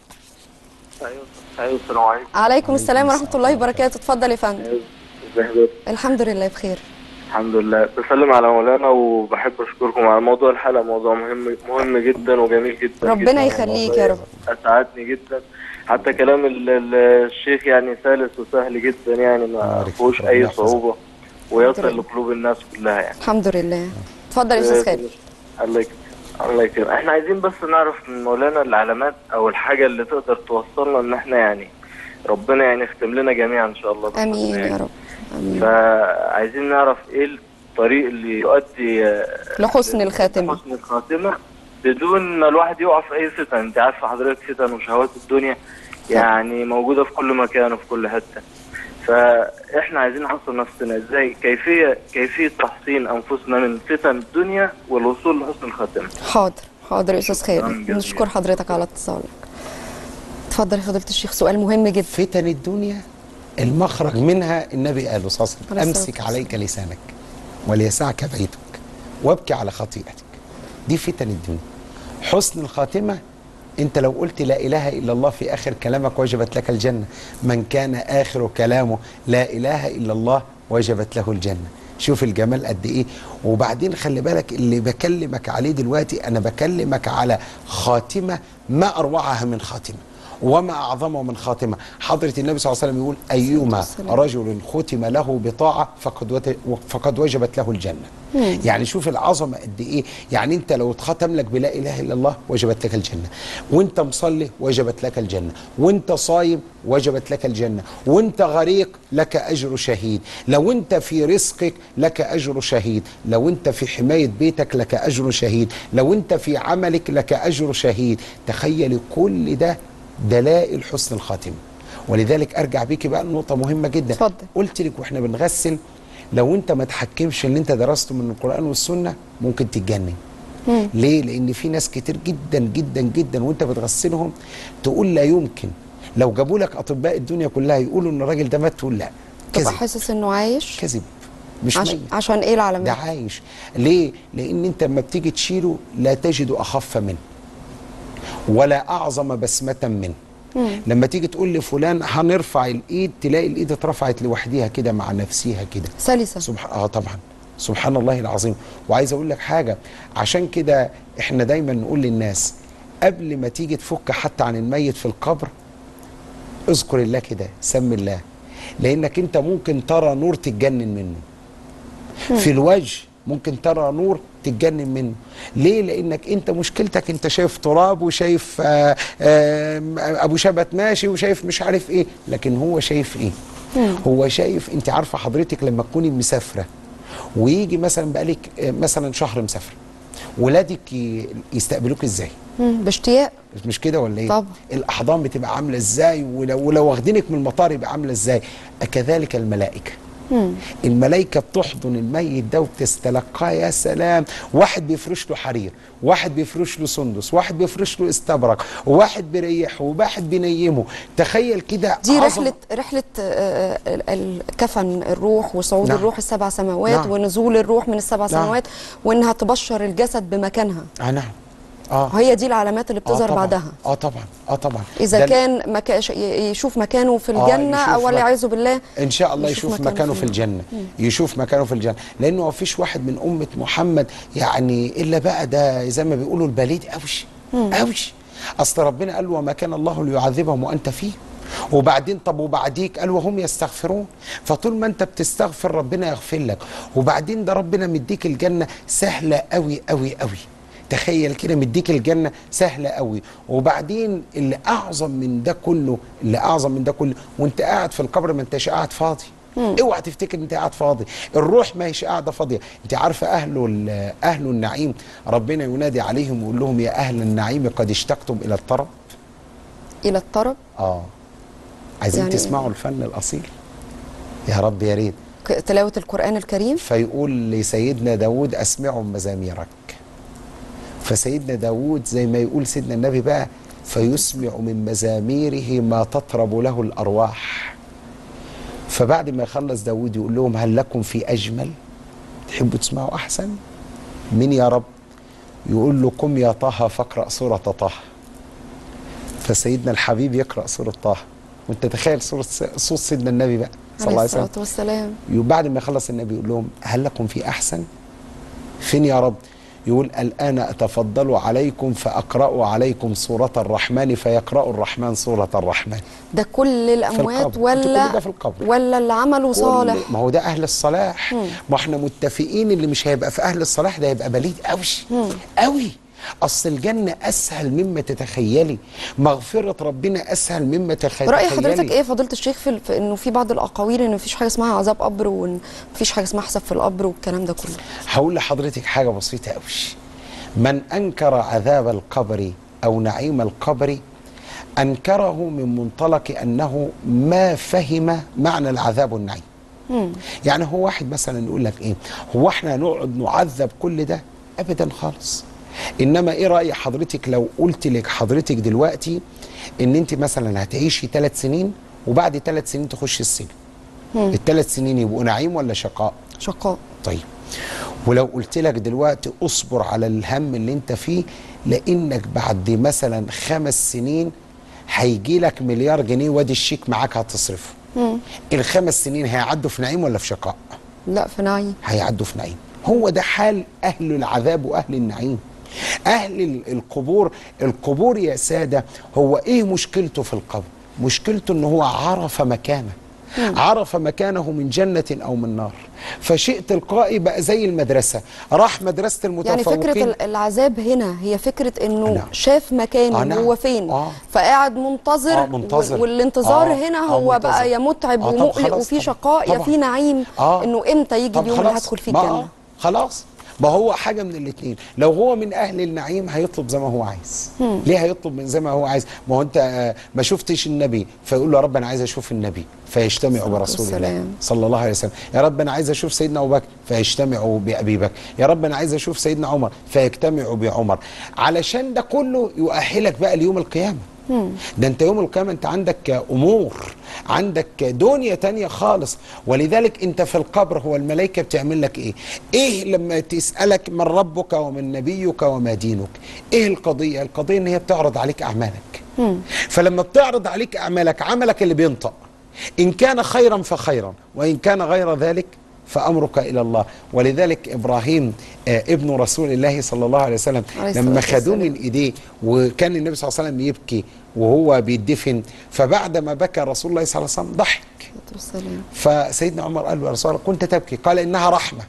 ايوه ايوه السلام عليكم عليكم السلام ورحمه الله وبركاته اتفضل يا فندم ازي حضرتك الحمد لله بخير الحمد لله بسلم على مولانا وبحب اشكركم على موضوع الحلقه موضوع مهم مهم جدا وجميل جدا ربنا جداً. يخليك يا رب. اسعدني جدا حتى كلام ال- ال- الشيخ يعني سلس وسهل جدا يعني ما بارك فيهوش فيك، اي ربنا يحفظك. صعوبه ويصل الحمد لله. لقلوب الناس كلها يعني الحمد لله اتفضل يا استاذ خالد الله يكرمك الله يكرمك احنا عايزين بس نعرف من مولانا العلامات او الحاجه اللي تقدر توصلنا ان احنا يعني ربنا يعني يختم لنا جميعا ان شاء الله بس امين يعني. يا رب امين فعايزين نعرف ايه الطريق اللي يؤدي آه، لحسن الخاتمه لحسن الخاتمه بدون ما الواحد يقع في اي فتن انت عارفه حضرتك فتن وشهوات الدنيا يعني موجوده في كل مكان وفي كل حته فاحنا عايزين نحصن نفسنا ازاي كيفيه كيفيه تحصين انفسنا من فتن الدنيا والوصول لحسن الخاتمه حاضر حاضر يا استاذ شكراً خالد جزيلاً. نشكر حضرتك على اتصالك اتفضل يا فضيله الشيخ سؤال مهم جدا فتن الدنيا المخرج منها النبي قال صلى الله عليه عليه وسلم الصلاة امسك عليك لسانك وليسعك بيتك وابكي على خطيئتك دي فتن الدنيا حسن الخاتمه انت لو قلت لا اله الا الله في اخر كلامك وجبت لك الجنه من كان اخر كلامه لا اله الا الله وجبت له الجنه شوف الجمال قد ايه وبعدين خلي بالك اللي بكلمك عليه دلوقتي انا بكلمك على خاتمه ما اروعها من خاتمه وما أعظمه من خاتمة حضرة النبي صلى الله عليه وسلم يقول أيما والسلام. رجل ختم له بطاعة فقد, وت- فقد وجبت له الجنة يعني شوف العظمة قد إيه يعني أنت لو اتختم لك بلا إله إلا الله وجبت لك الجنة وأنت مصلي وجبت لك الجنة وأنت صايم وجبت لك الجنة وأنت غريق لك أجر شهيد لو أنت في رزقك لك أجر شهيد لو أنت في حماية بيتك لك أجر شهيد لو أنت في عملك لك أجر شهيد تخيل كل ده دلائل حسن الخاتمه ولذلك ارجع بيكي بقى لنقطه مهمه جدا اتفضل. قلت لك واحنا بنغسل لو انت ما تحكمش اللي انت درسته من القران والسنه ممكن تتجنن ليه لان في ناس كتير جدا جدا جدا وانت بتغسلهم تقول لا يمكن لو جابوا لك اطباء الدنيا كلها يقولوا ان الراجل ده مات تقول لا تبقى كذب حاسس انه عايش كذب مش عش... ميت عشان ايه ده العلامات عايش ليه لان انت لما بتيجي تشيله لا تجد اخف منه ولا اعظم بسمه منه لما تيجي تقول لفلان هنرفع الايد تلاقي الايد اترفعت لوحديها كده مع نفسها كده سلسه سبحان اه طبعا سبحان الله العظيم وعايز اقول لك حاجه عشان كده احنا دايما نقول للناس قبل ما تيجي تفك حتى عن الميت في القبر اذكر الله كده سم الله لانك انت ممكن ترى نور تتجنن منه في الوجه ممكن ترى نور تتجنن منه ليه لانك انت مشكلتك انت شايف تراب وشايف آه آه ابو شبت ماشي وشايف مش عارف ايه لكن هو شايف ايه هو شايف انت عارفه حضرتك لما تكوني مسافره ويجي مثلا بقالك آه، مثلا شهر مسافره ولادك ي- يستقبلوك ازاي مم، باشتياق مش كده ولا ايه طبعا. الاحضان بتبقى عامله ازاي ولو, ولو واخدينك من المطار يبقى عامله ازاي كذلك الملائكه الملائكه بتحضن الميت ده وبتستلقاه يا سلام واحد بيفرش له حرير واحد بيفرش له سندس واحد بيفرش له استبرق وواحد بيريحه وواحد بينيمه تخيل كده دي عظمة. رحلة رحلة آه، ال- الكفن الروح وصعود نعم. الروح السبع سماوات نعم. ونزول الروح من السبع نعم. سماوات وانها تبشر الجسد بمكانها اه نعم اه وهي دي العلامات اللي بتظهر طبعاً. بعدها اه طبعا اه طبعا اذا ده كان مكا... ش- ي- يشوف مكانه في آه، الجنة يشوف او مك- والعياذ بالله ان شاء الله يشوف يشوف مكانه مكانه في في الجنه يشوف مكانه في الجنه لانه ما فيش واحد من امه محمد يعني الا بقى ده زي ما بيقولوا البليد قوي قوي اصل ربنا قال وما كان الله ليعذبهم وانت فيه وبعدين طب وبعديك قال وهم يستغفرون فطول ما انت بتستغفر ربنا يغفر لك وبعدين ده ربنا مديك الجنه سهله قوي قوي قوي تخيل كده مديك الجنه سهله قوي وبعدين اللي اعظم من ده كله اللي اعظم من ده كله وانت قاعد في القبر ما انتش قاعد فاضي اوعى تفتكر انت قاعد فاضي الروح ما هيش قاعده فاضيه انت عارفه اهل ال- اهل النعيم ربنا ينادي عليهم ويقول لهم يا اهل النعيم قد اشتقتم الى الطرب الى الطرب اه عايزين يعني- يعني تسمعوا الفن الاصيل يا رب يا ريت ك- تلاوة القرآن الكريم فيقول لسيدنا داود أسمعوا مزاميرك فسيدنا داود زي ما يقول سيدنا النبي بقى فيسمع من مزاميره ما تطرب له الأرواح فبعد ما يخلص داود يقول لهم هل لكم في أجمل تحبوا تسمعوا أحسن مين يا رب يقول له قم يا طه فاقرأ سورة طه فسيدنا الحبيب يقرأ سورة طه وانت تخيل سورة صوت سيدنا النبي بقى صلى الله عليه عليه وسلم الصلاة والسلام وبعد ما يخلص النبي يقول لهم هل لكم في احسن فين يا رب يقول الان اتفضل عليكم فاقرا عليكم سوره الرحمن فيقرا الرحمن سوره الرحمن ده كل الأموات القبر. ولا كل ده في القبر. ولا اللي عمله صالح كل- ما هو ده اهل الصلاح ما احنا متفقين اللي مش هيبقى في اهل الصلاح ده هيبقى بليد قوي قوي اصل الجنه اسهل مما تتخيلي مغفره ربنا اسهل مما تتخيلي رأي حضرتك ايه فضيلة الشيخ في, في انه في بعض الاقاويل ان مفيش حاجة اسمها عذاب قبر وان مفيش حاجة اسمها حساب في القبر والكلام ده كله هقول لحضرتك حاجة بسيطة قوي من أنكر عذاب القبر أو نعيم القبر أنكره من منطلق أنه ما فهم معنى العذاب والنعيم يعني هو واحد مثلا يقول لك ايه هو احنا نقعد نعذب كل ده ابدا خالص انما ايه راي حضرتك لو قلت لك حضرتك دلوقتي ان انت مثلا هتعيشي ثلاث سنين وبعد ثلاث سنين تخش السجن الثلاث سنين يبقوا نعيم ولا شقاء شقاء طيب ولو قلت لك دلوقتي اصبر على الهم اللي انت فيه لانك بعد مثلا خمس سنين هيجي لك مليار جنيه وادي الشيك معاك هتصرفه الخمس سنين هيعدوا في نعيم ولا في شقاء لا في نعيم هيعدوا في نعيم هو ده حال اهل العذاب واهل النعيم اهل ال- القبور القبور يا ساده هو ايه مشكلته في القبر مشكلته ان هو عرف مكانه عرف مكانه من جنة أو من نار فشيء تلقائي بقى زي المدرسة راح مدرسة يعني المتفوقين فكرة ال- العذاب هنا هي فكرة انه نعم. شاف مكانه آه، نعم. هو فين آه. فقاعد منتظر, آه، منتظر. وال- والانتظار آه، هنا آه، هو منتظر. بقى يا متعب آه، طب ومقلق خلاص وفي طبعا. شقاء يا طبعا. في نعيم آه. انه امتى يجي طب اليوم اللي خلاص. هدخل فيه ما الجنة آه، خلاص ما هو حاجة من الاثنين لو هو من أهل النعيم هيطلب زي ما هو عايز ليه هيطلب من زي ما هو عايز ما هو أنت آه، ما شفتش النبي فيقول له يا رب أنا عايز أشوف النبي فيجتمع برسول الله والسلام. صلى الله عليه وسلم يا رب أنا عايز أشوف سيدنا أبو بكر فيجتمعوا بأبي بكر يا رب أنا عايز أشوف سيدنا عمر فيجتمعوا بعمر علشان ده كله يؤهلك بقى ليوم القيامة ده انت يوم القيامة انت عندك امور عندك دنيا تانية خالص ولذلك انت في القبر هو الملائكة بتعمل لك ايه ايه لما تسألك من ربك ومن نبيك وما دينك ايه القضية القضية ان هي بتعرض عليك اعمالك فلما بتعرض عليك اعمالك عملك اللي بينطق ان كان خيرا فخيرا وان كان غير ذلك فامرك الى الله ولذلك ابراهيم آه ابن رسول الله صلى الله عليه وسلم عليه لما الصلاة خدوه والسلام. من ايديه وكان النبي صلى الله عليه وسلم يبكي وهو بيدفن فبعد ما بكى رسول الله صلى الله عليه وسلم ضحك والسلام فسيدنا عمر قال له يا رسول الله كنت تبكي قال انها رحمه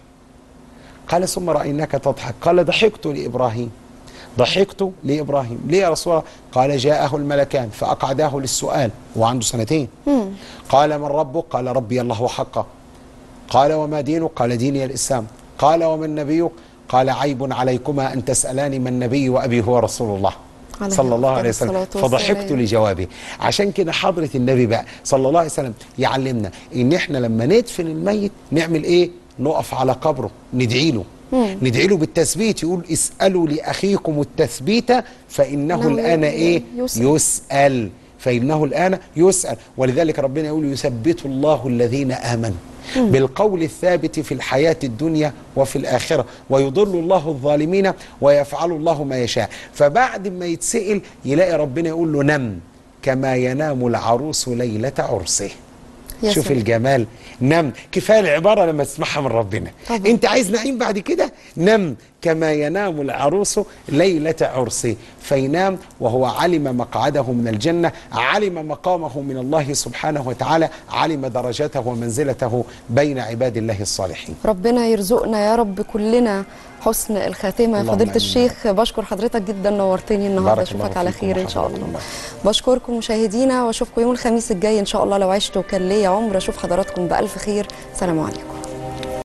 قال ثم رايناك تضحك قال ضحكت لابراهيم ضحكت لابراهيم ليه يا رسول الله قال جاءه الملكان فاقعداه للسؤال وعنده سنتين قال من ربك قال ربي الله حقا قال وما دينك قال ديني الاسلام قال ومن نبيك قال عيب عليكما ان تسالاني من نبي وابي هو رسول الله عليه صلى الله أفضل عليه وسلم الصلاة فضحكت والسلام. لجوابه عشان كده حضرة النبي بقى صلى الله عليه وسلم يعلمنا ان احنا لما ندفن الميت نعمل ايه نقف على قبره ندعي له ندعي له بالتثبيت يقول اسألوا لأخيكم التثبيت فإنه إنه الآن إيه يسأل. يسأل فإنه الآن يسأل ولذلك ربنا يقول يثبت الله الذين آمنوا بالقول الثابت في الحياة الدنيا وفي الآخرة ويضل الله الظالمين ويفعل الله ما يشاء فبعد ما يتسئل يلاقي ربنا يقول له نم كما ينام العروس ليلة عرسه يا شوف سلام. الجمال نم كفايه العباره لما تسمعها من ربنا طبعا. انت عايز نعيم بعد كده نم كما ينام العروس ليله عرسه فينام وهو علم مقعده من الجنه علم مقامه من الله سبحانه وتعالى علم درجته ومنزلته بين عباد الله الصالحين ربنا يرزقنا يا رب كلنا حسن الخاتمه اللهم فضيله آمين. الشيخ بشكر حضرتك جدا نورتني النهارده بارك الله اشوفك على فيكم خير ان شاء وحفظكم الله الله. بشكركم مشاهدينا واشوفكم يوم الخميس الجاي ان شاء الله لو عشت وكان ليا عمر اشوف حضراتكم بالف خير سلام عليكم